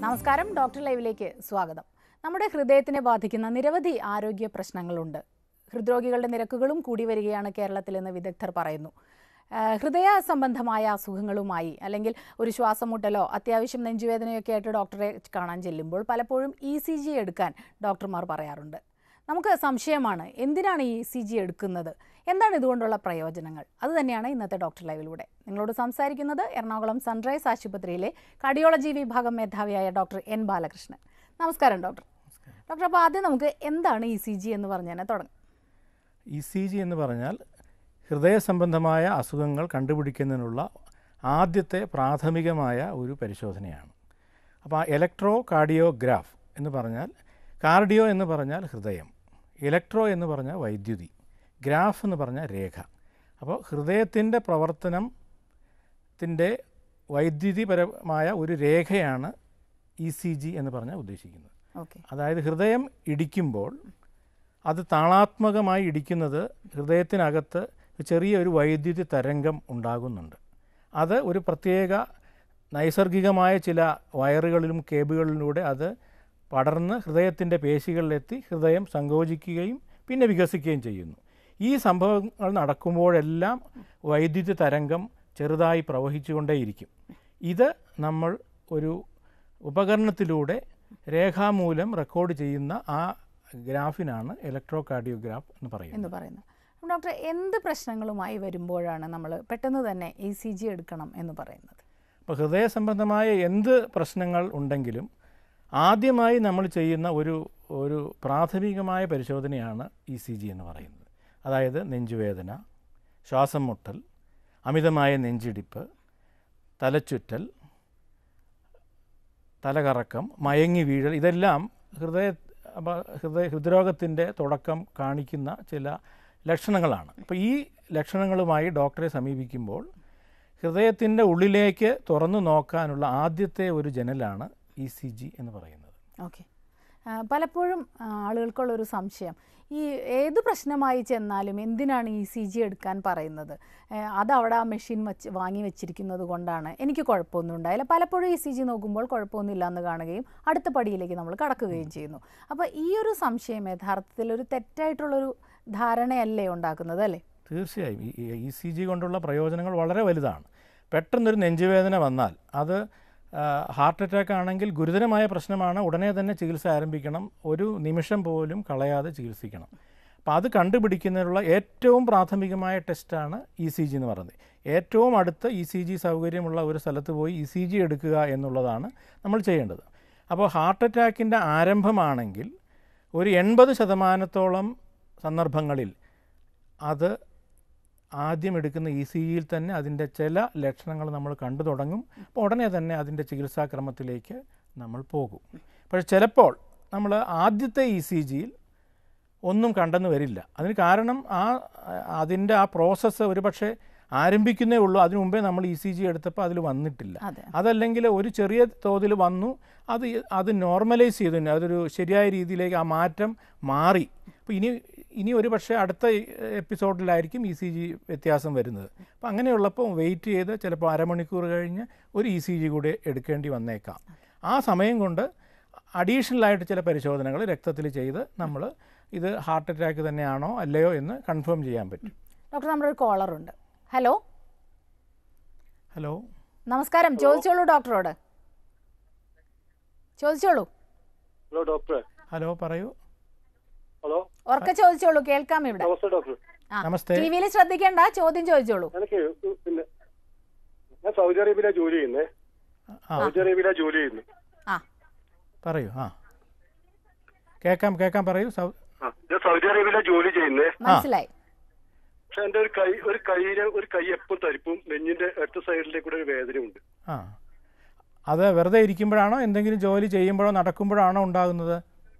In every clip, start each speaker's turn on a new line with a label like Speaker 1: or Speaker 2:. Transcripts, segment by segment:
Speaker 1: നമസ്കാരം ഡോക്ടർ ലൈവിലേക്ക് സ്വാഗതം നമ്മുടെ ഹൃദയത്തിനെ ബാധിക്കുന്ന നിരവധി ആരോഗ്യ പ്രശ്നങ്ങളുണ്ട് ഹൃദ്രോഗികളുടെ നിരക്കുകളും കൂടി വരികയാണ് കേരളത്തിലെന്ന് വിദഗ്ധർ പറയുന്നു ആ, ഹൃദയ സംബന്ധമായ അസുഖങ്ങളുമായി അല്ലെങ്കിൽ ഒരു ശ്വാസം മുട്ടലോ അത്യാവശ്യം നെഞ്ചുവേദനയൊക്കെ ആയിട്ട് ഡോക്ടറെ കാണാൻ ചെല്ലുമ്പോൾ പലപ്പോഴും ഇ സി ജി എടുക്കാൻ ഡോക്ടർമാർ പറയാറുണ്ട് നമുക്ക് സംശയമാണ് എന്തിനാണ് ഈ സി ജി എടുക്കുന്നത് എന്താണ് ഇതുകൊണ്ടുള്ള പ്രയോജനങ്ങൾ അത് തന്നെയാണ് ഇന്നത്തെ ഡോക്ടർ ലൈവിലൂടെ നിങ്ങളോട് സംസാരിക്കുന്നത് എറണാകുളം സൺറൈസ് ആശുപത്രിയിലെ കാർഡിയോളജി വിഭാഗം മേധാവിയായ ഡോക്ടർ എൻ ബാലകൃഷ്ണൻ നമസ്കാരം ഡോക്ടർ ഡോക്ടർ അപ്പോൾ ആദ്യം നമുക്ക് എന്താണ് ഇ സി ജി എന്ന് പറഞ്ഞു തന്നെ തുടങ്ങാം
Speaker 2: ഇ സി ജി എന്ന് പറഞ്ഞാൽ ഹൃദയ സംബന്ധമായ അസുഖങ്ങൾ കണ്ടുപിടിക്കുന്നതിനുള്ള ആദ്യത്തെ പ്രാഥമികമായ ഒരു പരിശോധനയാണ് അപ്പോൾ ഇലക്ട്രോ കാർഡിയോഗ്രാഫ് എന്ന് പറഞ്ഞാൽ കാർഡിയോ എന്ന് പറഞ്ഞാൽ ഹൃദയം ഇലക്ട്രോ എന്ന് പറഞ്ഞാൽ വൈദ്യുതി ഗ്രാഫ് എന്ന് പറഞ്ഞാൽ രേഖ അപ്പോൾ ഹൃദയത്തിൻ്റെ പ്രവർത്തനത്തിൻ്റെ വൈദ്യുതിപരമായ ഒരു രേഖയാണ് ഇ സി ജി എന്ന് പറഞ്ഞാൽ ഉദ്ദേശിക്കുന്നത്
Speaker 1: ഓക്കെ
Speaker 2: അതായത് ഹൃദയം ഇടിക്കുമ്പോൾ അത് താളാത്മകമായി ഇടിക്കുന്നത് ഹൃദയത്തിനകത്ത് ചെറിയൊരു വൈദ്യുതി തരംഗം ഉണ്ടാകുന്നുണ്ട് അത് ഒരു പ്രത്യേക നൈസർഗികമായ ചില വയറുകളിലും കേബിളുകളിലൂടെ അത് പടർന്ന് ഹൃദയത്തിൻ്റെ പേശികളിലെത്തി ഹൃദയം സങ്കോചിക്കുകയും പിന്നെ വികസിക്കുകയും ചെയ്യുന്നു ഈ സംഭവങ്ങൾ നടക്കുമ്പോഴെല്ലാം വൈദ്യുതി തരംഗം ചെറുതായി പ്രവഹിച്ചുകൊണ്ടേയിരിക്കും ഇത് നമ്മൾ ഒരു ഉപകരണത്തിലൂടെ രേഖാമൂലം റെക്കോർഡ് ചെയ്യുന്ന ആ ഗ്രാഫിനാണ് ഇലക്ട്രോ കാർഡിയോഗ്രാഫ് എന്ന് പറയുന്നത്
Speaker 1: എന്ന് പറയുന്നു അപ്പോൾ ഡോക്ടർ എന്ത് പ്രശ്നങ്ങളുമായി വരുമ്പോഴാണ് നമ്മൾ പെട്ടെന്ന് തന്നെ ഇ സി ജി എടുക്കണം എന്ന് പറയുന്നത്
Speaker 2: അപ്പോൾ ഹൃദയ സംബന്ധമായ എന്ത് പ്രശ്നങ്ങൾ ഉണ്ടെങ്കിലും ആദ്യമായി നമ്മൾ ചെയ്യുന്ന ഒരു ഒരു പ്രാഥമികമായ പരിശോധനയാണ് ഇ സി ജി എന്ന് പറയുന്നത് അതായത് നെഞ്ചുവേദന ശ്വാസം മുട്ടൽ അമിതമായ നെഞ്ചിടിപ്പ് തലച്ചുറ്റൽ തലകറക്കം മയങ്ങി വീഴൽ ഇതെല്ലാം ഹൃദയ അപ്പ ഹൃദയ ഹൃദ്രോഗത്തിൻ്റെ തുടക്കം കാണിക്കുന്ന ചില ലക്ഷണങ്ങളാണ് അപ്പോൾ ഈ ലക്ഷണങ്ങളുമായി ഡോക്ടറെ സമീപിക്കുമ്പോൾ ഹൃദയത്തിൻ്റെ ഉള്ളിലേക്ക് തുറന്നു നോക്കാനുള്ള ആദ്യത്തെ ഒരു ജനലാണ് ഇ സി ജി എന്ന് പറയുന്നത്
Speaker 1: ഓക്കെ പലപ്പോഴും ആ, ആളുകൾക്കുള്ളൊരു സംശയം ഈ ഏത് പ്രശ്നമായി ചെന്നാലും എന്തിനാണ് ഇ സി ജി എടുക്കാൻ പറയുന്നത് ഏ, അതവിടെ ആ മെഷീൻ വച്ച് വാങ്ങി വെച്ചിരിക്കുന്നത് കൊണ്ടാണ് എനിക്ക് കുഴപ്പമൊന്നും ഉണ്ടായില്ല പലപ്പോഴും ഇ സി ജി നോക്കുമ്പോൾ കുഴപ്പമൊന്നുമില്ല എന്ന് കാണുകയും അടുത്ത പടിയിലേക്ക് നമ്മൾ കടക്കുകയും ചെയ്യുന്നു അപ്പോൾ ഈ ഒരു സംശയം യഥാർത്ഥത്തിൽ ഒരു തെറ്റായിട്ടുള്ളൊരു ധാരണയല്ലേ ഉണ്ടാക്കുന്നത് അല്ലേ
Speaker 2: തീർച്ചയായും ഈ ഇ സി ജി കൊണ്ടുള്ള പ്രയോജനങ്ങൾ വളരെ വലുതാണ് പെട്ടെന്നൊരു നെഞ്ചുവേദന വന്നാൽ അത് ആ, ഹാർട്ട് അറ്റാക്ക് ആണെങ്കിൽ ഗുരുതരമായ പ്രശ്നമാണ് ഉടനെ തന്നെ ചികിത്സ ആരംഭിക്കണം ഒരു നിമിഷം പോലും കളയാതെ ചികിത്സിക്കണം അപ്പോൾ അത് കണ്ടുപിടിക്കുന്നതിനുള്ള ഏറ്റവും പ്രാഥമികമായ ടെസ്റ്റാണ് ഇ സി ജി എന്ന് പറയുന്നത് ഏറ്റവും അടുത്ത ഇ സി ജി സൗകര്യമുള്ള ഒരു സ്ഥലത്ത് പോയി ഇ സി ജി എടുക്കുക എന്നുള്ളതാണ് നമ്മൾ ചെയ്യേണ്ടത് അപ്പോൾ ഹാർട്ട് അറ്റാക്കിൻ്റെ ആരംഭമാണെങ്കിൽ ഒരു എൺപത് ശതമാനത്തോളം സന്ദർഭങ്ങളിൽ അത് ആദ്യം എടുക്കുന്ന ഇ സി ജിയിൽ തന്നെ അതിൻ്റെ ചില ലക്ഷണങ്ങൾ നമ്മൾ കണ്ടു തുടങ്ങും അപ്പോൾ ഉടനെ തന്നെ അതിൻ്റെ ചികിത്സാക്രമത്തിലേക്ക് നമ്മൾ പോകും പക്ഷേ ചിലപ്പോൾ നമ്മൾ ആദ്യത്തെ ഇ സി ജിയിൽ ഒന്നും കണ്ടെന്ന് വരില്ല അതിന് കാരണം ആ അതിൻ്റെ ആ പ്രോസസ്സ് ഒരു പക്ഷേ ആരംഭിക്കുന്നേ ഉള്ളൂ അതിനു മുമ്പേ നമ്മൾ ഇ സി ജി എടുത്തപ്പോൾ അതിൽ വന്നിട്ടില്ല
Speaker 1: അതെ
Speaker 2: അതല്ലെങ്കിൽ ഒരു ചെറിയ തോതിൽ വന്നു അത് അത് നോർമലൈസ് ചെയ്തു അതൊരു ശരിയായ രീതിയിലേക്ക് ആ മാറ്റം മാറി അപ്പോൾ ഇനി ഇനി ഒരു പക്ഷേ അടുത്ത എപ്പിസോഡിലായിരിക്കും ഇ സി ജി വ്യത്യാസം വരുന്നത് അപ്പോൾ അങ്ങനെയുള്ളപ്പോൾ വെയിറ്റ് ചെയ്ത് ചിലപ്പോൾ അരമണിക്കൂർ കഴിഞ്ഞ് ഒരു ഇ സി ജി കൂടി എടുക്കേണ്ടി വന്നേക്കാം ആ സമയം കൊണ്ട് അഡീഷണലായിട്ട് ചില പരിശോധനകൾ രക്തത്തിൽ ചെയ്ത് നമ്മൾ ഇത് ഹാർട്ട് അറ്റാക്ക് തന്നെയാണോ അല്ലയോ എന്ന് കൺഫേം ചെയ്യാൻ പറ്റും
Speaker 1: ഡോക്ടർ നമ്മുടെ ഒരു കോളറുണ്ട് ഹലോ
Speaker 2: ഹലോ
Speaker 1: നമസ്കാരം ചോദിച്ചോളൂ ഡോക്ടറോട് ചോദിച്ചോളൂ
Speaker 3: ഹലോ ഡോക്ടറെ
Speaker 2: ഹലോ പറയൂ
Speaker 3: ഹലോ
Speaker 1: ഉറക്കെ ചോദിച്ചോളൂ കേൾക്കാം ഇവിടെ
Speaker 3: നമസ്തേ ഡോക്ടർ
Speaker 1: ആ
Speaker 2: നമസ്തേ.
Speaker 1: ടി വിയിൽ ശ്രദ്ധിക്കേണ്ട ചോദ്യം ചോദിച്ചോളൂ
Speaker 3: എനിക്ക് പിന്നെ ഞാൻ സൗദി അറേബ്യയിലാണ് ജോലി ചെയ്യുന്നേ
Speaker 2: ആ
Speaker 3: സൗദി അറേബ്യയിലാണ് ജോലി ചെയ്യുന്നത്
Speaker 1: ആ
Speaker 2: പറയൂ ആ കേൾക്കാം കേൾക്കാം പറയൂ സൗ
Speaker 3: ആ ഞാൻ സൗദി അറേബ്യയിലാണ് ജോലി ചെയ്യുന്നേ
Speaker 1: മനസ്സിലായി
Speaker 3: പക്ഷെ എന്റെ ഒരു കൈ ഒരു കൈയിലെ ഒരു കൈ എപ്പോൾ തരിപ്പും നെഞ്ഞിന്റെ അടുത്ത സൈഡിലേക്ക് കൂടെ ഒരു വേദനയുണ്ട്
Speaker 2: ആ അത് വെറുതെ ഇരിക്കുമ്പോഴാണോ എന്തെങ്കിലും ജോലി ചെയ്യുമ്പോഴോ നടക്കുമ്പോഴാണോ ഉണ്ടാകുന്നത്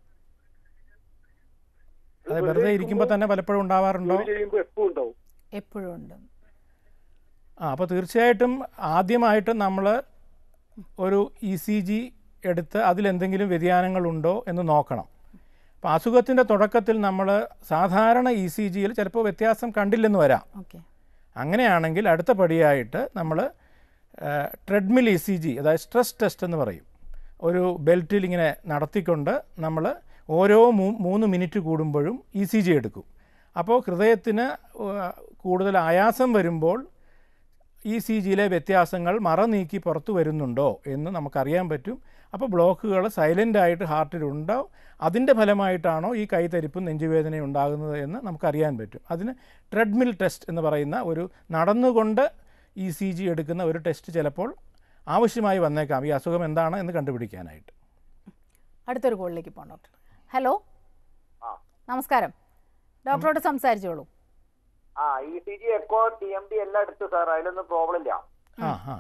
Speaker 2: അത് വെറുതെ ഇരിക്കുമ്പോൾ തന്നെ പലപ്പോഴും ഉണ്ടാവാറുണ്ടോ
Speaker 3: ജോലി ചെയ്യുമ്പോൾ എപ്പോൾ ഉണ്ടാവും
Speaker 1: എപ്പോഴും ഉണ്ട്
Speaker 2: ആ അപ്പോൾ തീർച്ചയായിട്ടും ആദ്യമായിട്ട് നമ്മൾ ഒരു ഇ സി ജി എടുത്ത് അതിലെന്തെങ്കിലും വ്യതിയാനങ്ങളുണ്ടോ എന്ന് നോക്കണം അപ്പോൾ അസുഖത്തിൻ്റെ തുടക്കത്തിൽ നമ്മൾ സാധാരണ ഇ സി ജിയിൽ ചിലപ്പോൾ വ്യത്യാസം കണ്ടില്ലെന്ന് വരാം
Speaker 1: ഓക്കെ
Speaker 2: അങ്ങനെയാണെങ്കിൽ അടുത്ത പടിയായിട്ട് നമ്മൾ ട്രെഡ്മിൽ ഇ സി ജി അതായത് സ്ട്രെസ് ടെസ്റ്റ് എന്ന് പറയും ഒരു ബെൽറ്റിൽ ഇങ്ങനെ നടത്തിക്കൊണ്ട് നമ്മൾ ഓരോ മൂ- മൂന്ന് മിനിറ്റ് കൂടുമ്പോഴും ഇ സി ജി എടുക്കും അപ്പോൾ ഹൃദയത്തിന് ഏഹ്, കൂടുതൽ ആയാസം വരുമ്പോൾ ഇ സി ജിയിലെ വ്യത്യാസങ്ങൾ മറ നീക്കി പുറത്തു വരുന്നുണ്ടോ എന്ന് നമുക്കറിയാൻ പറ്റും അപ്പോൾ ബ്ലോക്കുകൾ സൈലൻ്റ് ആയിട്ട് ഹാർട്ടിലുണ്ടോ അതിൻ്റെ ഫലമായിട്ടാണോ ഈ കൈതരിപ്പും നെഞ്ചുവേദനയും ഉണ്ടാകുന്നത് എന്ന് നമുക്കറിയാൻ പറ്റും അതിന് ട്രെഡ്മിൽ ടെസ്റ്റ് എന്ന് പറയുന്ന ഒരു നടന്നുകൊണ്ട് ഇ സി ജി എടുക്കുന്ന ഒരു ടെസ്റ്റ് ചിലപ്പോൾ ആവശ്യമായി വന്നേക്കാം ഈ അസുഖം എന്താണ് എന്ന് കണ്ടുപിടിക്കാനായിട്ട്
Speaker 1: അടുത്തൊരു കോളിലേക്ക് പോകാം ഡോക്ടർ ഹലോ
Speaker 4: ആ.
Speaker 1: നമസ്കാരം ഡോക്ടറോട് സംസാരിച്ചോളൂ
Speaker 4: ആ E C G echo T M T എല്ലാം എടുത്തു സാർ അതിലൊന്നും പ്രോബ്ലം ഇല്ല
Speaker 2: ആ ആ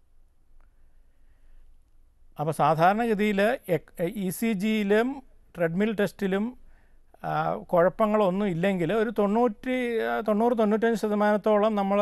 Speaker 2: അപ്പോൾ സാധാരണഗതിയിൽ ഇ സി ജിയിലും ട്രെഡ്മിൽ ടെസ്റ്റിലും ആ, കുഴപ്പങ്ങളൊന്നും ഇല്ലെങ്കിൽ ഒരു തൊണ്ണൂറ്റി ആ, തൊണ്ണൂറ് തൊണ്ണൂറ്റഞ്ച് ശതമാനത്തോളം നമ്മൾ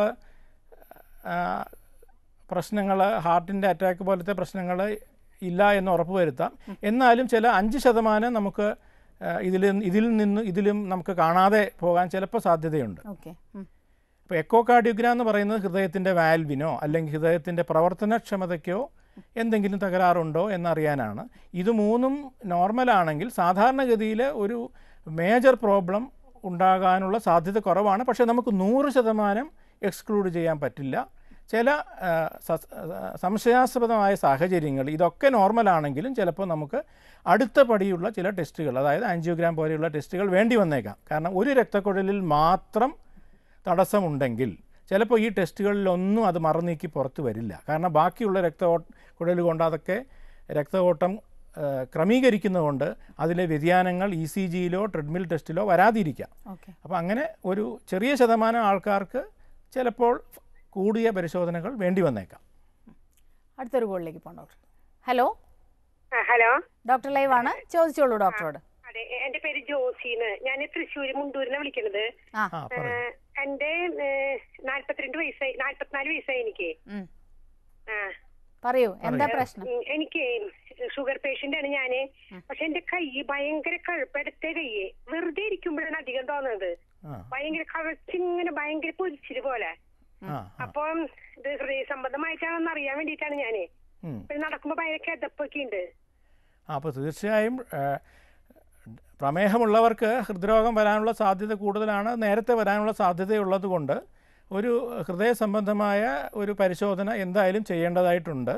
Speaker 2: പ്രശ്നങ്ങൾ ഹാർട്ടിൻ്റെ അറ്റാക്ക് പോലത്തെ പ്രശ്നങ്ങൾ ഇല്ല എന്ന് ഉറപ്പ് വരുത്താം എന്നാലും ചില അഞ്ച് ശതമാനം നമുക്ക് ഇതിൽ ഇതിൽ നിന്ന് ഇതിലും നമുക്ക് കാണാതെ പോകാൻ ചിലപ്പോൾ സാധ്യതയുണ്ട്
Speaker 1: ഓക്കെ
Speaker 2: ഇപ്പോൾ എക്കോ കാർഡിയോഗ്രാം എന്ന് പറയുന്നത് ഹൃദയത്തിൻ്റെ വാൽവിനോ അല്ലെങ്കിൽ ഹൃദയത്തിൻ്റെ പ്രവർത്തനക്ഷമതയ്ക്കോ എന്തെങ്കിലും തകരാറുണ്ടോ എന്നറിയാനാണ് ഇത് മൂന്നും നോർമലാണെങ്കിൽ സാധാരണഗതിയിൽ ഒരു മേജർ പ്രോബ്ലം ഉണ്ടാകാനുള്ള സാധ്യത കുറവാണ് പക്ഷേ നമുക്ക് നൂറ് ശതമാനം എക്സ്ക്ലൂഡ് ചെയ്യാൻ പറ്റില്ല ചില ആ, സ- ആ, സംശയാസ്പദമായ സാഹചര്യങ്ങൾ ഇതൊക്കെ നോർമലാണെങ്കിലും ചിലപ്പോൾ നമുക്ക് അടുത്ത പടിയുള്ള ചില ടെസ്റ്റുകൾ അതായത് ആൻജിയോഗ്രാം പോലെയുള്ള ടെസ്റ്റുകൾ വേണ്ടി വന്നേക്കാം കാരണം ഒരു രക്തക്കുഴലിൽ മാത്രം തടസ്സമുണ്ടെങ്കിൽ ചിലപ്പോൾ ഈ ടെസ്റ്റുകളിലൊന്നും അത് മറന്നീക്കി പുറത്ത് വരില്ല കാരണം ബാക്കിയുള്ള രക്ത കുഴൽ കൊണ്ട് അതൊക്കെ രക്തഓട്ടം ആ, ക്രമീകരിക്കുന്നതുകൊണ്ട് അതിലെ വ്യതിയാനങ്ങൾ ഇ സി ജിയിലോ ട്രെഡ്മിൽ ടെസ്റ്റിലോ വരാതിരിക്കാം
Speaker 1: ഓക്കെ
Speaker 2: അപ്പോൾ അങ്ങനെ ഒരു ചെറിയ ശതമാനം ആൾക്കാർക്ക് ചിലപ്പോൾ കൂടിയ പരിശോധനകൾ വേണ്ടി വന്നേക്കാം
Speaker 1: അടുത്തൊരു കോളിലേക്ക് പോകാം ഡോക്ടർ ഹലോ
Speaker 5: ആ, ഹലോ
Speaker 1: ഡോക്ടർ ലൈവ് ആണ് ചോദിച്ചോളൂ ഡോക്ടറോട്
Speaker 5: അതെ എ- എന്റെ പേര് ജോസിന്ന് ഞാൻ തൃശ്ശൂര് മുണ്ടൂരിന്ന് വിളിക്കണത്
Speaker 1: ആ
Speaker 2: ആ പറയൂ
Speaker 5: ഏഹ്, എന്റെ ഏഹ്, നാല്പത്തിരണ്ട് വയസ്സായി നാല്പത്തിനാല് വയസ്സായി എനിക്ക്
Speaker 1: ഉം.
Speaker 5: ആ
Speaker 1: പറയൂ എന്താ
Speaker 2: പറയൂ.
Speaker 1: പ്രശ്നം
Speaker 5: ഉം, എനിക്ക് ഷുഗർ പേഷ്യന്റ് ആണ് ഞാന് പക്ഷെ എന്റെ കൈ ഭയങ്കര കഴുപ്പ് ഇടത്തെ കൈയെ വെറുതെ ഇരിക്കുമ്പോഴാണ് അധികം തോന്നുന്നത്
Speaker 2: ആ
Speaker 5: ഭയങ്കര കവച്ചിങ്ങനെ ഭയങ്കര പൊരിച്ചില് പോലെ
Speaker 2: ആ ആ
Speaker 5: അപ്പം ഇത് ഹൃദയ സംബന്ധമായിട്ടാണെന്ന് അറിയാൻ വേണ്ടിയിട്ടാണ് ഞാന്
Speaker 2: ഉം.
Speaker 5: പിന്നെ നടക്കുമ്പോ ഭയങ്കര കിതപ്പൊക്കെ ഉണ്ട്
Speaker 2: ആ, അപ്പോൾ തീർച്ചയായും ആ, പ്രമേഹമുള്ളവർക്ക് ഹൃദ്രോഗം വരാനുള്ള സാധ്യത കൂടുതലാണ് നേരത്തെ വരാനുള്ള സാധ്യതയുള്ളത് കൊണ്ട് ഒരു ഹൃദയ സംബന്ധമായ ഒരു പരിശോധന എന്തായാലും ചെയ്യേണ്ടതായിട്ടുണ്ട്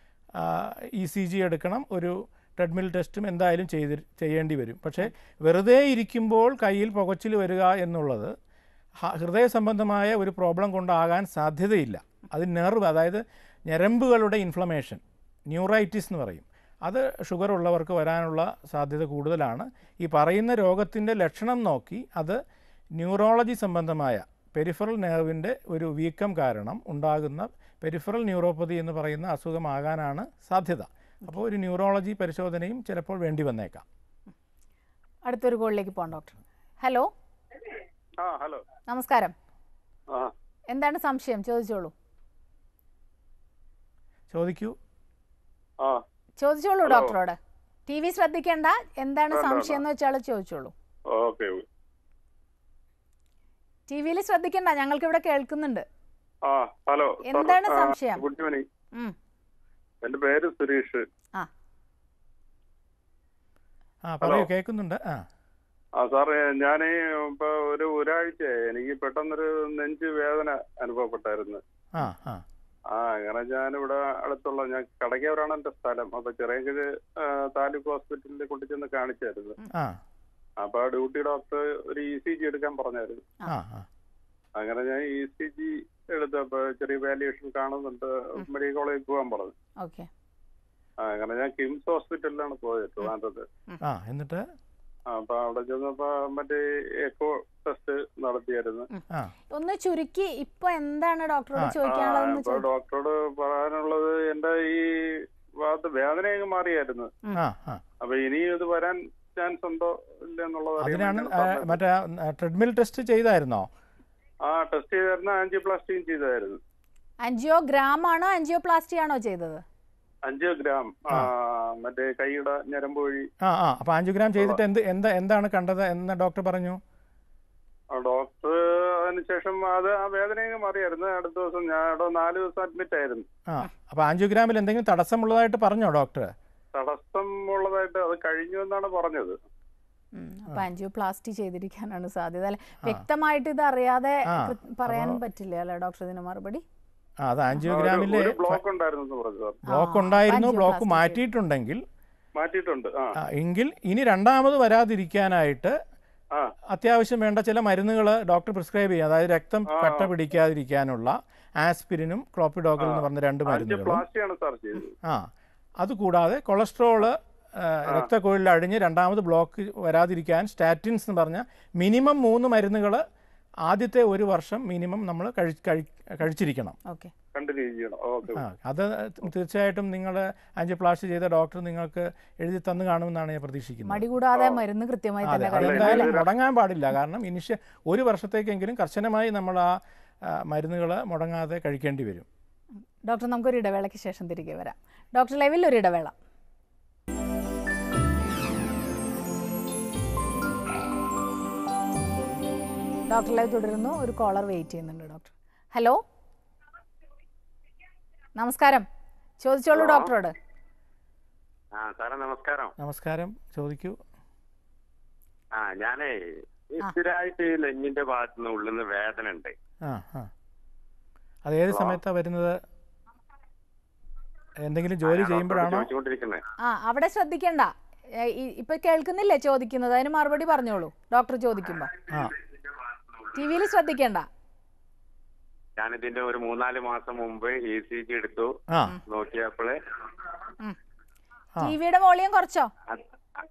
Speaker 2: ഇ സി ജി എടുക്കണം ഒരു ട്രെഡ്മിൽ ടെസ്റ്റും എന്തായാലും ചെയ്ത് ചെയ്യേണ്ടി വരും പക്ഷേ വെറുതെ ഇരിക്കുമ്പോൾ കയ്യിൽ പുകച്ചിൽ വരിക എന്നുള്ളത് ഹ- ഹൃദയ സംബന്ധമായ ഒരു പ്രോബ്ലം കൊണ്ടാകാൻ സാധ്യതയില്ല അത് നെർവ് അതായത് ഞരമ്പുകളുടെ ഇൻഫ്ലമേഷൻ ന്യൂറൈറ്റിസ് എന്ന് പറയും അത് ഷുഗർ ഉള്ളവർക്ക് വരാനുള്ള സാധ്യത കൂടുതലാണ് ഈ പറയുന്ന രോഗത്തിൻ്റെ ലക്ഷണം നോക്കി അത് ന്യൂറോളജി സംബന്ധമായ പെരിഫറൽ നെർവിൻ്റെ ഒരു വീക്കം കാരണം ഉണ്ടാകുന്ന പെരിഫറൽ ന്യൂറോപ്പതി എന്ന് പറയുന്ന അസുഖമാകാനാണ് സാധ്യത അപ്പോൾ ഒരു ന്യൂറോളജി പരിശോധനയും ചിലപ്പോൾ വേണ്ടി വന്നേക്കാം
Speaker 1: അടുത്തൊരു കോളിലേക്ക് പോകാം ഡോക്ടർ ഹലോ
Speaker 3: ആ ഹലോ
Speaker 1: നമസ്കാരം
Speaker 3: ആ
Speaker 1: എന്താണ് സംശയം ചോദിച്ചോളൂ
Speaker 2: ചോദിക്കൂ
Speaker 3: ആ
Speaker 1: ചോദിച്ചോളൂ
Speaker 3: ഹലോ.
Speaker 1: ഡോക്ടറോട് ടി വി ശ്രദ്ധിക്കേണ്ട എന്താണ്
Speaker 3: വേണ്ട,
Speaker 1: സംശയം എന്ന് വെച്ചാൽ ചോദിച്ചോളൂ
Speaker 3: ഓക്കെ
Speaker 1: ടി വിയിൽ ശ്രദ്ധിക്കണ്ട ഞങ്ങൾക്ക് ഇവിടെ കേൾക്കുന്നുണ്ട്
Speaker 3: ആ ഹലോ
Speaker 1: എന്താണ് സംശയം?
Speaker 3: ഗുഡ് മോർണിംഗ്
Speaker 1: ഉം.
Speaker 3: എന്റെ പേര് സുരേഷ്
Speaker 1: ആ
Speaker 2: ആ പറയൂ
Speaker 3: ഹലോ.
Speaker 2: കേൾക്കുന്നുണ്ട് ആ
Speaker 3: ആ സാറേ ഞാൻ ഇപ്പൊ ഒരു ഒരാഴ്ചയായി എനിക്ക് പെട്ടെന്നൊരു നെഞ്ച് വേദന അനുഭവപ്പെട്ടായിരുന്നു
Speaker 2: ആ ആ
Speaker 3: ആ അങ്ങനെ ഞാനിവിടെ അടുത്തുള്ള ഞാൻ കടയ്ക്കവരാണ് എന്റെ സ്ഥലം അപ്പൊ ചെറിയങ്കിഴ് താലൂക്ക് ഹോസ്പിറ്റലിൽ കൊണ്ടുചെന്ന് കാണിച്ചായിരുന്നു
Speaker 2: ആ
Speaker 3: അപ്പൊ ആ ഡ്യൂട്ടി ഡോക്ടർ ഒരു ഇ സി ജി എടുക്കാൻ പറഞ്ഞായിരുന്നു
Speaker 2: ആ ആ
Speaker 3: അങ്ങനെ ഞാൻ ഇ സി ജി എടുത്തപ്പോ ചെറിയ വാല്യുവേഷൻ കാണുന്നുണ്ട് മെഡിക്കൽ കോളേജിൽ പോകാൻ പറഞ്ഞു
Speaker 1: ഓക്കെ
Speaker 3: ആ, അങ്ങനെ ഞാൻ കിംസ് ഹോസ്പിറ്റലിലാണ് പോയത് ട്രിവാൻഡ്രത്ത്
Speaker 2: ആ എന്നിട്ട്
Speaker 3: ആ, അപ്പൊ അവിടെ ചെന്നപ്പോ മറ്റേ എക്കോ ടെസ്റ്റ് നടത്തിയായിരുന്നു
Speaker 2: ആ
Speaker 1: ഒന്ന് ചുരുക്കി ഇപ്പൊ എന്താണ് ഡോക്ടറോട്
Speaker 2: ആ,
Speaker 3: ആ,
Speaker 1: ചോദിക്കാനുള്ളതെന്ന്
Speaker 3: ഇപ്പൊ
Speaker 1: ചോദിച്ചു
Speaker 3: ഡോക്ടറോട് പറയാനുള്ളത് എന്റെ ഈ ഭാഗത്ത് വേദന അങ്ങ് മാറിയായിരുന്നു
Speaker 2: ആ ആ
Speaker 3: അപ്പൊ ഇനിയും ഇത് വരാൻ ചാൻസ് ഉണ്ടോ ഇല്ല എന്നുള്ളത് അറിയാൻ
Speaker 2: അതിനാണ്
Speaker 3: വേണ്ടിയാണ്
Speaker 2: ആ,
Speaker 3: പറഞ്ഞത്.
Speaker 2: മറ്റേ ട്രെഡ്മിൽ ടെസ്റ്റ് ചെയ്തായിരുന്നോ
Speaker 3: ആ ടെസ്റ്റ് ചെയ്തായിരുന്നു ആൻജിയോപ്ലാസ്റ്റിയും ചെയ്തായിരുന്നു
Speaker 1: ആൻജിയോഗ്രാം ആണോ ആൻജിയോപ്ലാസ്റ്റി ആണോ ചെയ്തത്
Speaker 3: അഞ്ച് ഗ്രാം ആ, മറ്റേ കൈയുടെ ഞരമ്പ് വഴി
Speaker 2: ആ ആ അപ്പോൾ ആൻജിയോഗ്രാം ചെയ്തിട്ട് എന്ത് എന്താ എന്താണ് കണ്ടത് എന്ന് ഡോക്ടർ പറഞ്ഞു
Speaker 3: ആ, ഡോക്ടർ അതിനുശേഷം അത് ആ വേദന അങ്ങ് മാറിയായിരുന്നു അടുത്ത ദിവസം ഞാൻ അവിടെ നാല് ദിവസം അഡ്മിറ്റ് ആയിരുന്നു
Speaker 2: ആ അപ്പോൾ ആൻജിയോഗ്രാമിൽ എന്തെങ്കിലും തടസ്സമുള്ളതായിട്ട് പറഞ്ഞോ ഡോക്ടർ
Speaker 3: തടസ്സം എന്നിട്ട് അത് കഴിഞ്ഞു എന്നാണ് പറഞ്ഞത്
Speaker 1: ഉം. അപ്പൊ ആൻജിയോപ്ലാസ്റ്റി ചെയ്തിരിക്കാനാണ് സാധ്യത അല്ലെ വ്യക്തമായിട്ട് ഇത് അറിയാതെ
Speaker 2: ആ,
Speaker 1: കൃ- പറയാൻ പറ്റില്ല അല്ലെ ഡോക്ടർ ഇതിന് മറുപടി
Speaker 2: ആ അത് ആൻജിയോഗ്രാമിലെ
Speaker 3: ഒരു ബ്ലോക്ക് ഉണ്ടായിരുന്നു എന്ന് പറഞ്ഞു സാർ
Speaker 2: ബ്ലോക്ക്
Speaker 1: ആ,
Speaker 2: ഉണ്ടായിരുന്നു ബ്ലോക്ക്
Speaker 1: angioplasty
Speaker 2: മാറ്റിയിട്ടുണ്ടെങ്കിൽ
Speaker 3: മാറ്റിയിട്ടുണ്ട് ആ
Speaker 2: ആ, എങ്കിൽ ഇനി രണ്ടാമത് വരാതിരിക്കാനായിട്ട്
Speaker 3: ആ
Speaker 2: അത്യാവശ്യം വേണ്ട ചില മരുന്നുകൾ ഡോക്ടർ പ്രിസ്ക്രൈബ് ചെയ്യും അതായത് രക്തം
Speaker 3: ആ.
Speaker 2: കട്ട പിടിക്കാതിരിക്കാനുള്ള ആസ്പിരിനും ക്ലോപ്പിഡോഗൽ എന്ന് പറഞ്ഞ രണ്ട് മരുന്നുകളും
Speaker 3: പ്ലാസ്റ്റിയാണ് സാർ ചെയ്തത്
Speaker 2: ആ അതുകൂടാതെ കൊളസ്ട്രോള് ആ, രക്തക്കുഴലിൽ അടിഞ്ഞ് രണ്ടാമത് ബ്ലോക്ക് വരാതിരിക്കാൻ സ്റ്റാറ്റിൻസ് എന്ന് പറഞ്ഞ മിനിമം മൂന്ന് മരുന്നുകൾ ആദ്യത്തെ ഒരു വർഷം മിനിമം നമ്മൾ കഴി കഴി- കഴിച്ചിരിക്കണം
Speaker 1: ഓക്കെ
Speaker 3: കണ്ടിന്യൂ ചെയ്യണം ഓക്കെ
Speaker 2: ആ അത് തീർച്ചയായിട്ടും നിങ്ങൾ ആൻജിയോപ്ലാസ്റ്റി ചെയ്ത ഡോക്ടർ നിങ്ങൾക്ക് എഴുതി തന്നു കാണുമെന്നാണ് ഞാൻ പ്രതീക്ഷിക്കുന്നത്
Speaker 1: മടി കൂടാതെ മരുന്ന് കൃത്യമായി
Speaker 2: അതെ
Speaker 1: തന്നെ
Speaker 2: അത്
Speaker 1: കഴിക്കണം
Speaker 2: എന്തായാലും
Speaker 1: അല്ലേ
Speaker 2: മുടങ്ങാൻ പാടില്ല കാരണം ഇനിഷ്യ ഒരു വർഷത്തേക്കെങ്കിലും കർശനമായി നമ്മൾ ആ മരുന്നുകൾ മുടങ്ങാതെ കഴിക്കേണ്ടി വരും
Speaker 1: ഡോക്ടർ നമുക്കൊരു ഇടവേളയ്ക്ക് ശേഷം തിരികെ വരാം ഡോക്ടർ ലെവിൽ ഒരു ഇടവേള ഡോക്ടർ ലൈവ് തുടരുന്നു ഒരു കോളർ വെയിറ്റ് ചെയ്യുന്നുണ്ട് ഡോക്ടർ ഹലോ നമസ്കാരം ചോദിച്ചോളൂ ഡോക്ടറോട്
Speaker 6: ആ സാറേ നമസ്കാരം
Speaker 2: നമസ്കാരം ചോദിക്കൂ
Speaker 6: ആ ഞാനേ ഈ സ്ഥിരമായിട്ട് ഈ നെഞ്ഞിന്റെ ഭാഗത്ത് നിന്ന് ഉള്ളിൽ നിന്ന് വേദന ഉണ്ട്
Speaker 2: ആ ആ അത് ഏത് സമയത്താണ് വരുന്നത് എന്തെങ്കിലും ജോലി ചെയ്യുമ്പോഴാണോ
Speaker 6: ചോദിച്ചുകൊണ്ടിരിക്കുന്നത്
Speaker 1: ആ അവിടെ ശ്രദ്ധിക്കണ്ട ഏ, ഈ- ഇപ്പൊ കേൾക്കുന്നില്ലേ ചോദിക്കുന്നത് അതിന് മറുപടി പറഞ്ഞോളൂ ഡോക്ടർ ചോദിക്കുമ്പോ
Speaker 2: ആ
Speaker 1: ടി വിയിൽ ശ്രദ്ധിക്കണ്ട
Speaker 6: ഞാനിതിന്റെ ഒരു മൂന്നാല് മാസം മുമ്പ് ഇ സി ജി എടുത്തു
Speaker 2: ആ
Speaker 6: നോക്കിയപ്പോള്
Speaker 2: ആ.
Speaker 1: ടി വിയുടെ വോളിയം കുറച്ചോ
Speaker 6: അത്-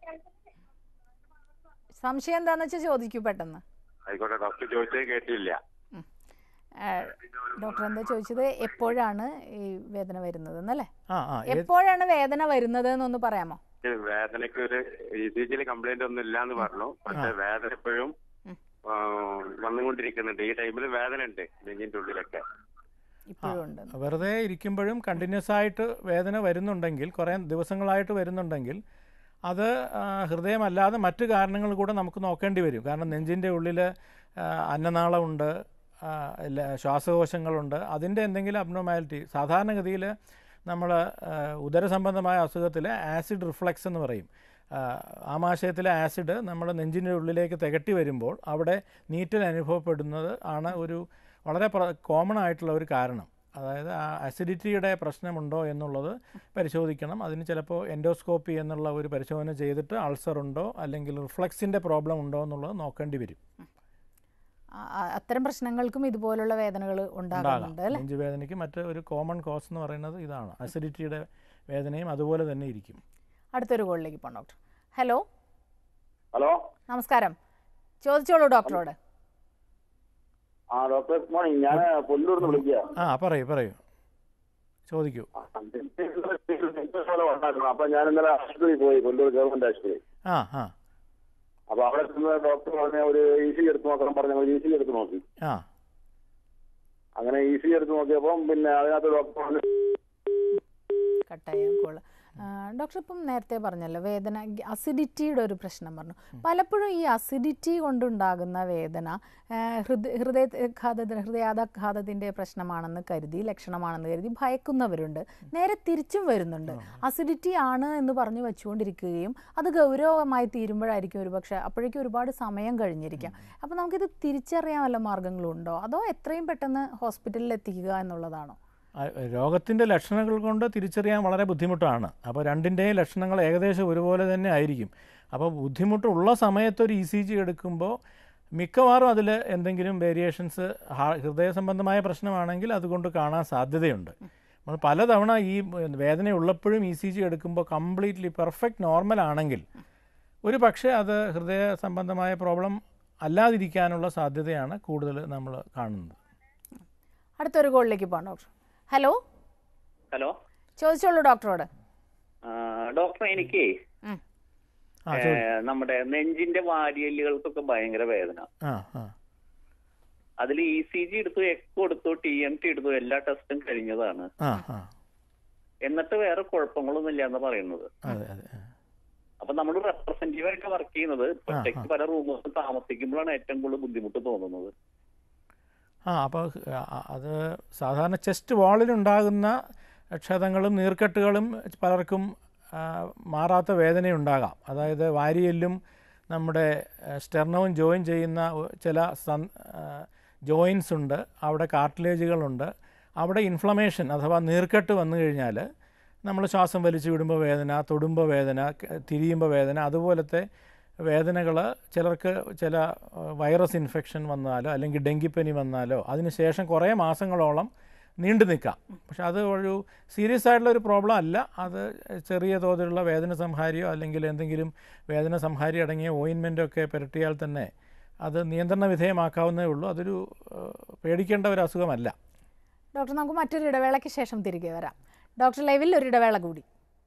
Speaker 1: സംശയം എന്താന്ന് വെച്ചാൽ ചോദിക്കൂ പെട്ടെന്ന്
Speaker 6: ആയിക്കോട്ടെ ഡോക്ടർ ചോദിച്ചത് കേട്ടില്ല
Speaker 1: ഏ, ഡോക്ടർ എന്താ ചോദിച്ചത് എപ്പോഴാണ് ഈ വേദന വരുന്നത് എന്നല്ലേ
Speaker 2: ആ ആ ഏത്
Speaker 1: എപ്പോഴാണ് വേദന വരുന്നത് എന്നൊന്ന് പറയാമോ
Speaker 6: ഈ വേദനയ്ക്ക് ഒരു ഇ സി ജിയിൽ കംപ്ലൈന്റ് ഒന്നും ഇല്ലാന്ന് പറഞ്ഞു പക്ഷെ വേദന ഇപ്പോഴും
Speaker 1: ഉം.
Speaker 6: ആ, വന്നുകൊണ്ടിരിക്കുന്നുണ്ട് ഈ ടൈമിൽ വേദന ഉണ്ട് നെഞ്ഞിന്റെ ഉള്ളിലൊക്കെ
Speaker 1: ഇപ്പോഴും ഉണ്ട്
Speaker 2: വെറുതെ ഇരിക്കുമ്പോഴും കണ്ടിന്യൂസ് ആയിട്ട് വേദന വരുന്നുണ്ടെങ്കിൽ കുറേ ദിവസങ്ങളായിട്ട് വരുന്നുണ്ടെങ്കിൽ അത് ആ, ഹൃദയമല്ലാതെ മറ്റു കാരണങ്ങൾ കൂടെ നമുക്ക് നോക്കേണ്ടി വരും കാരണം നെഞ്ചിൻ്റെ ഉള്ളിൽ ആ, അന്നനാളമുണ്ട് ആ, ഇല്ല, ശ്വാസകോശങ്ങളുണ്ട് അതിൻ്റെ എന്തെങ്കിലും അബ്നോമാലിറ്റി സാധാരണഗതിയിൽ നമ്മൾ ഉദരസംബന്ധമായ അസുഖത്തിൽ ആസിഡ് റിഫ്ലക്സ് എന്ന് പറയും ആ, ആമാശയത്തിലെ ആസിഡ് നമ്മുടെ നെഞ്ചിൻ്റെ ഉള്ളിലേക്ക് തികട്ടി വരുമ്പോൾ അവിടെ നീറ്റൽ അനുഭവപ്പെടുന്നത് ആണ് ഒരു വളരെ കോമൺ ആയിട്ടുള്ള ഒരു കാരണം അതായത് ആ അസിഡിറ്റിയുടെ പ്രശ്നമുണ്ടോ എന്നുള്ളത് പരിശോധിക്കണം അതിന് ചിലപ്പോൾ എൻഡോസ്കോപ്പി എന്നുള്ള ഒരു പരിശോധന ചെയ്തിട്ട് അൾസർ ഉണ്ടോ അല്ലെങ്കിൽ റിഫ്ലക്സിൻ്റെ പ്രോബ്ലം ഉണ്ടോ എന്നുള്ളത് നോക്കേണ്ടി വരും
Speaker 1: ആ, ആ, അത്തരം പ്രശ്നങ്ങൾക്കും ഇതുപോലുള്ള വേദനകൾ
Speaker 2: ഉണ്ടാകാം
Speaker 1: ഉണ്ടാകുന്നുണ്ട് അല്ലേ
Speaker 2: നെഞ്ചുവേദനയ്ക്ക് മറ്റ് ഒരു കോമൺ കോസ് എന്ന് പറയുന്നത് ഇതാണ് അസിഡിറ്റിയുടെ വേദനയും അതുപോലെ തന്നെ ഇരിക്കും
Speaker 1: അടുത്തൊരു കോളിലേക്ക് പോകാം ഡോക്ടർ ഹലോ
Speaker 7: ഹലോ
Speaker 1: നമസ്കാരം ചോദിച്ചോളൂ ഡോക്ടറോട്
Speaker 7: ആ ഡോക്ടർ ഗുഡ് മോർണിംഗ് ഞാൻ പുല്ലൂർന്ന് വിളിക്കുക
Speaker 2: ആ പറയൂ പറയൂ ചോദിക്കൂ
Speaker 7: ഉണ്ടായിരുന്നു അപ്പൊ ഞാൻ ഇന്നലെ ആശുപത്രിയിൽ പോയി പുല്ലൂർ ഗവൺമെന്റ് ആശുപത്രി
Speaker 2: ആ ആ
Speaker 7: അപ്പൊ അവിടെ ചെന്ന് ഡോക്ടർ പറഞ്ഞ ഒരു ഇ സി എടുത്ത് നോക്കണം പറഞ്ഞ ഒരു ഇ സി എടുത്ത് നോക്കി
Speaker 2: ആ
Speaker 7: അങ്ങനെ ഇ സി എടുത്ത് നോക്കിയപ്പം പിന്നെ അതിനകത്ത് ഡോക്ടർ പറഞ്ഞു
Speaker 1: കട്ടായ കോള് ഡോക്ടർ ഇപ്പം നേരത്തെ പറഞ്ഞല്ലോ വേദന അസിഡിറ്റിയുടെ ഒരു പ്രശ്നം പറഞ്ഞു പലപ്പോഴും ഈ അസിഡിറ്റി കൊണ്ടുണ്ടാകുന്ന വേദന ആ, ഹൃദയ ഹൃദയഘാത ഹൃദയാഘാതത്തിൻ്റെ പ്രശ്നമാണെന്ന് കരുതി ലക്ഷണമാണെന്ന് കരുതി ഭയക്കുന്നവരുണ്ട് നേരെ തിരിച്ചും വരുന്നുണ്ട് അസിഡിറ്റി ആണ് എന്ന് പറഞ്ഞു വെച്ചുകൊണ്ടിരിക്കുകയും അത് ഗൗരവമായി തീരുമ്പോഴായിരിക്കും ഒരു പക്ഷേ അപ്പോഴേക്കും ഒരുപാട് സമയം കഴിഞ്ഞിരിക്കാം അപ്പോൾ നമുക്കിത് തിരിച്ചറിയാൻ വല്ല മാർഗങ്ങളും ഉണ്ടോ അതോ എത്രയും പെട്ടെന്ന് ഹോസ്പിറ്റലിൽ എത്തിക്കുക എന്നുള്ളതാണോ
Speaker 2: രോഗത്തിൻ്റെ ലക്ഷണങ്ങൾ കൊണ്ട് തിരിച്ചറിയാൻ വളരെ ബുദ്ധിമുട്ടാണ് അപ്പോൾ രണ്ടിൻ്റെയും ലക്ഷണങ്ങൾ ഏകദേശം ഒരുപോലെ തന്നെ ആയിരിക്കും അപ്പോൾ ബുദ്ധിമുട്ടുള്ള സമയത്ത് ഒരു ഇ സി ജി എടുക്കുമ്പോൾ മിക്കവാറും അതിൽ എന്തെങ്കിലും വേരിയേഷൻസ് ഹൃദയ സംബന്ധമായ പ്രശ്നമാണെങ്കിൽ അതുകൊണ്ട് കാണാൻ സാധ്യതയുണ്ട് നമ്മൾ പലതവണ ഈ വേദന ഉള്ളപ്പോഴും ഇ സി ജി എടുക്കുമ്പോൾ കംപ്ലീറ്റ്ലി പെർഫെക്റ്റ് നോർമൽ ആണെങ്കിൽ ഒരു പക്ഷേ അത് ഹൃദയ സംബന്ധമായ പ്രോബ്ലം അല്ലാതിരിക്കാനുള്ള സാധ്യതയാണ് കൂടുതൽ നമ്മൾ കാണുന്നത്
Speaker 1: അടുത്തൊരു കോളിലേക്ക് പോകാം ഡോക്ടർ ഹലോ
Speaker 8: ഹലോ
Speaker 1: ചോദിച്ചോളൂ ഡോക്ടറോട്
Speaker 8: ആ, ഡോക്ടർ എനിക്ക്
Speaker 1: ഉം.
Speaker 2: ആ ചോദി
Speaker 8: നമ്മുടെ നെഞ്ചിന്റെ വാരിയല്ലുകൾക്കൊക്കെ ഭയങ്കര വേദന
Speaker 2: ആ ആ
Speaker 8: അതിൽ ഇ സി ജി എടുത്തു എക്കോ എടുത്തു ടി എം ടി എടുത്തു എല്ലാ ടെസ്റ്റും കഴിഞ്ഞതാണ്
Speaker 2: ആ ആ
Speaker 8: എന്നിട്ട് വേറെ കുഴപ്പങ്ങളൊന്നും ഇല്ല എന്ന് പറയുന്നത്
Speaker 2: അതെ അതെ ആ.
Speaker 8: അപ്പൊ നമ്മൾ റെപ്രസെന്റീവ് ആയിട്ട് വർക്ക് ചെയ്യുന്നത് ഒറ്റയ്ക്ക് പല റൂമുകളിൽ താമസിക്കുമ്പോഴാണ് ഏറ്റവും കൂടുതൽ ബുദ്ധിമുട്ട് തോന്നുന്നത്
Speaker 2: ആ അപ്പോൾ അത് സാധാരണ ചെസ്റ്റ് വാളിലുണ്ടാകുന്ന ക്ഷതങ്ങളും നീർക്കെട്ടുകളും പലർക്കും ആ, മാറാത്ത വേദനയുണ്ടാകാം അതായത് വാരിയെല്ലും നമ്മുടെ സ്റ്റെർണവും ജോയിൻ ചെയ്യുന്ന ഒ- ചില സൺ ജോയിൻസ് ഉണ്ട് അവിടെ കാർട്ടിലേജുകളുണ്ട് അവിടെ ഇൻഫ്ലമേഷൻ അഥവാ നീർക്കെട്ട് വന്നു കഴിഞ്ഞാൽ നമ്മൾ ശ്വാസം വലിച്ചു വിടുമ്പോൾ വേദന തൊടുമ്പോൾ വേദന ക- തിരിയുമ്പോൾ വേദന അതുപോലത്തെ വേദനകൾ ചിലർക്ക് ചില ഏഹ്, വൈറസ് ഇൻഫെക്ഷൻ വന്നാലോ അല്ലെങ്കിൽ ഡെങ്കിപ്പനി വന്നാലോ അതിനുശേഷം കുറേ മാസങ്ങളോളം നീണ്ടു നിൽക്കാം പക്ഷെ അത് ഒരു സീരിയസ് ആയിട്ടുള്ള ഒരു പ്രോബ്ലം അല്ല അത് ചെറിയ തോതിലുള്ള വേദന സംഹാരിയോ അല്ലെങ്കിൽ എന്തെങ്കിലും വേദന സംഹാരി അടങ്ങിയ ഓയിൻമെൻ്റ് ഒക്കെ പുരട്ടിയാൽ തന്നെ അത് നിയന്ത്രണ വിധേയമാക്കാവുന്നേ ഉള്ളൂ അതൊരു ഏഹ്, പേടിക്കേണ്ട ഒരു അസുഖമല്ല
Speaker 1: ഡോക്ടർ നമുക്ക് മറ്റൊരു ഇടവേളയ്ക്ക് ശേഷം തിരികെ വരാം ഡോക്ടർ ലൈവിൽ ഒരു ഇടവേള കൂടി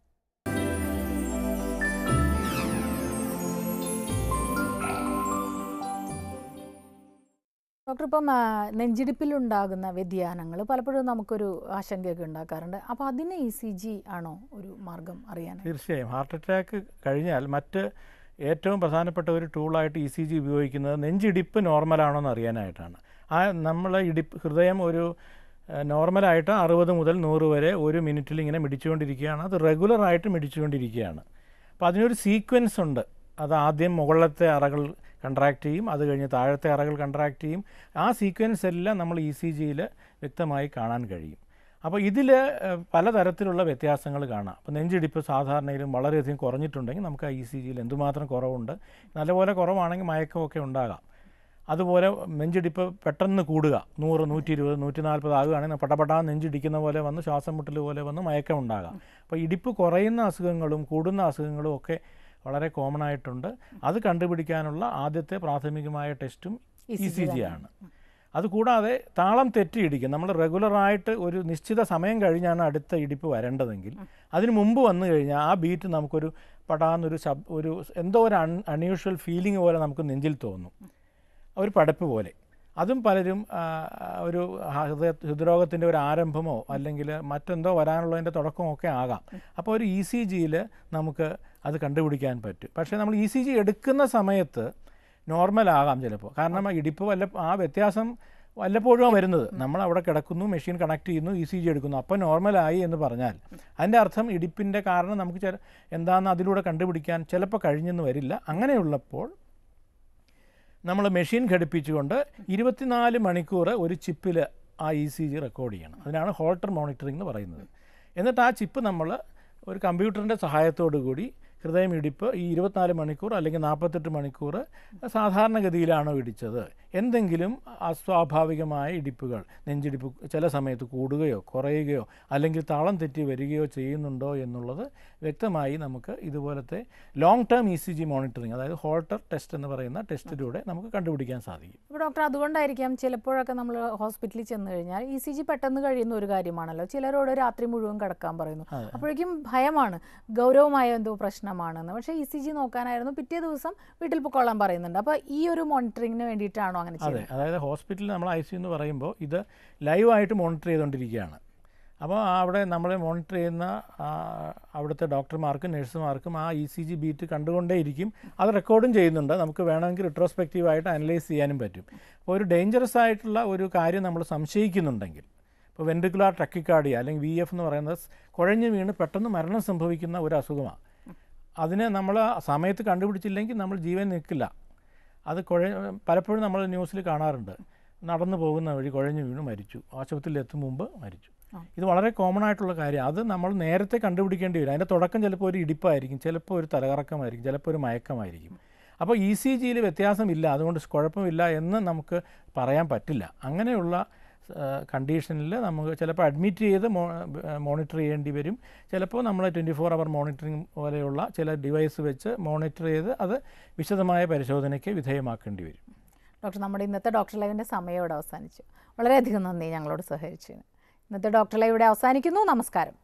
Speaker 1: ഡോക്ടർ ഇപ്പം ആ, നെഞ്ചിടിപ്പിലുണ്ടാകുന്ന വ്യതിയാനങ്ങൾ പലപ്പോഴും നമുക്കൊരു ആശങ്കയൊക്കെ ഉണ്ടാക്കാറുണ്ട് അപ്പോൾ അതിന് ഇ സി ജി ആണോ ഒരു മാർഗം അറിയാൻ
Speaker 2: തീർച്ചയായും ഹാർട്ട് അറ്റാക്ക് കഴിഞ്ഞാൽ മറ്റ് ഏറ്റവും പ്രധാനപ്പെട്ട ഒരു ടൂളായിട്ട് ഇ സി ജി ഉപയോഗിക്കുന്നത് നെഞ്ചിടിപ്പ് നോർമലാണോ എന്ന് അറിയാനായിട്ടാണ് ആ നമ്മളെ ഇടിപ്പ് ഹൃദയം ഒരു ഏഹ്, നോർമലായിട്ട് അറുപത് മുതൽ നൂറ് വരെ ഒരു മിനിറ്റിൽ ഇങ്ങനെ മിടിച്ചുകൊണ്ടിരിക്കുകയാണ് അത് റെഗുലറായിട്ട് മിടിച്ചുകൊണ്ടിരിക്കുകയാണ് അപ്പോൾ അതിനൊരു സീക്വൻസ് ഉണ്ട് അത് ആദ്യം മുകളിലത്തെ അറകൾ കൺട്രാക്ട് ചെയ്യും അത് കഴിഞ്ഞ് താഴത്തെ അറകൾ കൺട്രാക്ട് ചെയ്യും ആ സീക്വൻസ് എല്ലാം നമ്മൾ ഇ സി ജിയിൽ വ്യക്തമായി കാണാൻ കഴിയും അപ്പോൾ ഇതിൽ പലതരത്തിലുള്ള വ്യത്യാസങ്ങൾ കാണാം അപ്പോൾ നെഞ്ചിടിപ്പ് സാധാരണയിലും വളരെയധികം കുറഞ്ഞിട്ടുണ്ടെങ്കിൽ നമുക്ക് ആ ഇ സി ജിയിൽ എന്തുമാത്രം കുറവുണ്ട് നല്ലപോലെ കുറവാണെങ്കിൽ മയക്കമൊക്കെ ഉണ്ടാകാം അതുപോലെ നെഞ്ചിടിപ്പ് പെട്ടെന്ന് കൂടുക നൂറ് നൂറ്റി ഇരുപത് നൂറ്റി നാൽപ്പത് ആകുകയാണെങ്കിൽ പടപടാ നെഞ്ചിടിക്കുന്ന പോലെ വന്ന് ശ്വാസം മുട്ടൽ പോലെ വന്ന് മയക്കം ഉണ്ടാകാം അപ്പോൾ ഇടിപ്പ് കുറയുന്ന അസുഖങ്ങളും കൂടുന്ന അസുഖങ്ങളും ഒക്കെ വളരെ കോമൺ ആയിട്ടുണ്ട് അത് കണ്ടുപിടിക്കാനുള്ള ആദ്യത്തെ പ്രാഥമികമായ ടെസ്റ്റും ഇ സി ജി ആണ് അതുകൂടാതെ താളം തെറ്റിയിടിക്കും നമ്മൾ റെഗുലറായിട്ട് ഒരു നിശ്ചിത സമയം കഴിഞ്ഞാണ് അടുത്ത ഇടിപ്പ് വരേണ്ടതെങ്കിൽ അതിന് മുമ്പ് വന്നു കഴിഞ്ഞാൽ ആ ബീറ്റ് നമുക്കൊരു പടാന്നൊരു ശബ് ഒരു എന്തോ ഒരു അൺ അൺയൂഷ്വൽ ഫീലിംഗ് പോലെ നമുക്ക് നെഞ്ചിൽ തോന്നും ഒരു പടപ്പ് പോലെ അതും പലരും ആ, ഒരു ഹൃദയ ഹൃദ്രോഗത്തിൻ്റെ ഒരു ആരംഭമോ അല്ലെങ്കിൽ മറ്റെന്തോ വരാനുള്ളതിൻ്റെ തുടക്കമോ ഒക്കെ ആകാം അപ്പോൾ ഒരു ഇ സി ജിയിൽ നമുക്ക് അത് കണ്ടുപിടിക്കാൻ പറ്റും പക്ഷേ നമ്മൾ ഇ സി ജി എടുക്കുന്ന സമയത്ത് നോർമൽ ആകാം ചിലപ്പോൾ കാരണം ആ ഇടിപ്പ് വല്ല ആ വ്യത്യാസം വല്ലപ്പോഴും വരുന്നത് നമ്മൾ അവിടെ കിടക്കുന്നു മെഷീൻ കണക്ട് ചെയ്യുന്നു ഇ സി ജി എടുക്കുന്നു അപ്പോൾ നോർമലായി എന്ന് പറഞ്ഞാൽ അതിൻ്റെ അർത്ഥം ഇടിപ്പിൻ്റെ കാരണം നമുക്ക് ചില എന്താണെന്ന് അതിലൂടെ കണ്ടുപിടിക്കാൻ ചിലപ്പോൾ കഴിഞ്ഞെന്ന് വരില്ല അങ്ങനെയുള്ളപ്പോൾ നമ്മൾ മെഷീൻ ഘടിപ്പിച്ചുകൊണ്ട് ഇരുപത്തിനാല് മണിക്കൂർ ഒരു ചിപ്പിൽ ആ ഇ സി ജി റെക്കോർഡ് ചെയ്യണം അതിനാണ് ഹോൾട്ടർ മോണിറ്ററിംഗ് എന്ന് പറയുന്നത് എന്നിട്ട് ആ ചിപ്പ് നമ്മൾ ഒരു കമ്പ്യൂട്ടറിൻ്റെ സഹായത്തോടു കൂടി ഹൃദയമിടിപ്പ് ഈ ഇരുപത്തിനാല് മണിക്കൂർ അല്ലെങ്കിൽ നാൽപ്പത്തെട്ട് മണിക്കൂർ സാധാരണഗതിയിലാണോ ഇടിച്ചത് എന്തെങ്കിലും അസ്വാഭാവികമായ ഇടിപ്പുകൾ നെഞ്ചിടിപ്പ് ചില സമയത്ത് കൂടുകയോ കുറയുകയോ അല്ലെങ്കിൽ താളം തെറ്റി വരികയോ ചെയ്യുന്നുണ്ടോ എന്നുള്ളത് വ്യക്തമായി നമുക്ക് ഇതുപോലത്തെ long term E C G monitoring അതായത് ഹോൾട്ടർ ടെസ്റ്റ് എന്ന് പറയുന്ന ടെസ്റ്റിലൂടെ നമുക്ക് കണ്ടുപിടിക്കാൻ സാധിക്കും
Speaker 1: ഇപ്പോൾ ഡോക്ടർ അതുകൊണ്ടായിരിക്കാം ചിലപ്പോഴൊക്കെ നമ്മൾ ഹോസ്പിറ്റലിൽ ചെന്ന് കഴിഞ്ഞാൽ ഇ സി ജി പെട്ടെന്ന് കഴിയുന്ന ഒരു കാര്യമാണല്ലോ ചിലരോട് രാത്രി മുഴുവൻ കിടക്കാൻ പറയുന്നു
Speaker 2: അതെ.
Speaker 1: അപ്പോഴേക്കും ഭയമാണ് ഗൗരവമായ എന്തോ പ്രശ്നമാണെന്ന് പക്ഷേ ഇ സി ജി നോക്കാനായിരുന്നു പിറ്റേ ദിവസം വീട്ടിൽ പൊക്കോളാൻ പറയുന്നുണ്ട് അപ്പോൾ ഈ ഒരു മോണിറ്ററിങ്ങിന് വേണ്ടിയിട്ടാണോ അങ്ങനെ
Speaker 2: അതെ
Speaker 1: ചെയ്യുന്നത്
Speaker 2: അതായത് ഹോസ്പിറ്റലിൽ നമ്മൾ ഐ സി എന്ന് പറയുമ്പോൾ ഇത് ലൈവായിട്ട് മോണിറ്റർ ചെയ്തുകൊണ്ടിരിക്കുകയാണ് അപ്പോൾ അവിടെ നമ്മളെ മോണിറ്റർ ചെയ്യുന്ന ആ, അവിടുത്തെ ഡോക്ടർമാർക്കും നഴ്സുമാർക്കും ആ ഇ സി ജി ബീറ്റ് കണ്ടുകൊണ്ടേയിരിക്കും അത് റെക്കോർഡും ചെയ്യുന്നുണ്ട് നമുക്ക് വേണമെങ്കിൽ റിട്രോസ്പെക്റ്റീവായിട്ട് അനലൈസ് ചെയ്യാനും പറ്റും അപ്പോൾ ഒരു ഡേഞ്ചറസ് ആയിട്ടുള്ള ഒരു കാര്യം നമ്മൾ സംശയിക്കുന്നുണ്ടെങ്കിൽ ഇപ്പോൾ വെൻട്രിക്കുലാർ ട്രക്കിക്കാർഡിയ അല്ലെങ്കിൽ വി എഫ് എന്ന് പറയുന്നത് സ് കുഴഞ്ഞു വീണ് പെട്ടെന്ന് മരണം സംഭവിക്കുന്ന ഒരു അസുഖമാണ് അതിന് നമ്മൾ ആ സമയത്ത് കണ്ടുപിടിച്ചില്ലെങ്കിൽ നമ്മൾ ജീവൻ നിൽക്കില്ല അത് കുഴ പലപ്പോഴും നമ്മൾ ന്യൂസിൽ കാണാറുണ്ട് നടന്നു പോകുന്ന വഴി കുഴഞ്ഞു വീണ് മരിച്ചു ആശുപത്രിയിൽ എത്തും മുമ്പ് മരിച്ചു ഇത് വളരെ കോമൺ ആയിട്ടുള്ള കാര്യം അത് നമ്മൾ നേരത്തെ കണ്ടുപിടിക്കേണ്ടി വരും അതിൻ്റെ തുടക്കം ചിലപ്പോൾ ഒരു ഇടിപ്പായിരിക്കും ചിലപ്പോൾ ഒരു തലകറക്കമായിരിക്കും ചിലപ്പോൾ ഒരു മയക്കമായിരിക്കും അപ്പോൾ ഇ സി ജിയിൽ വ്യത്യാസമില്ല അതുകൊണ്ട് കുഴപ്പമില്ല എന്ന് നമുക്ക് പറയാൻ പറ്റില്ല അങ്ങനെയുള്ള കണ്ടീഷനിൽ നമുക്ക് ചിലപ്പോൾ അഡ്മിറ്റ് ചെയ്ത് മോണിറ്റർ ചെയ്യേണ്ടി വരും ചിലപ്പോൾ നമ്മൾ ട്വൻറ്റി ഫോർ അവർ മോണിറ്ററിങ് പോലെയുള്ള ചില ഡിവൈസ് വെച്ച് മോണിറ്റർ ചെയ്ത് അത് വിശദമായ പരിശോധനയ്ക്ക് വിധേയമാക്കേണ്ടി വരും
Speaker 1: ഡോക്ടർ നമ്മുടെ ഇന്നത്തെ ഡോക്ടർ ലൈവിൻ്റെ സമയം ഇവിടെ അവസാനിച്ചു വളരെയധികം നന്ദി ഞങ്ങളോട് സഹകരിച്ചതിന് ഇന്നത്തെ ഡോക്ടർ ലൈവ് ഇവിടെ അവസാനിക്കുന്നു നമസ്കാരം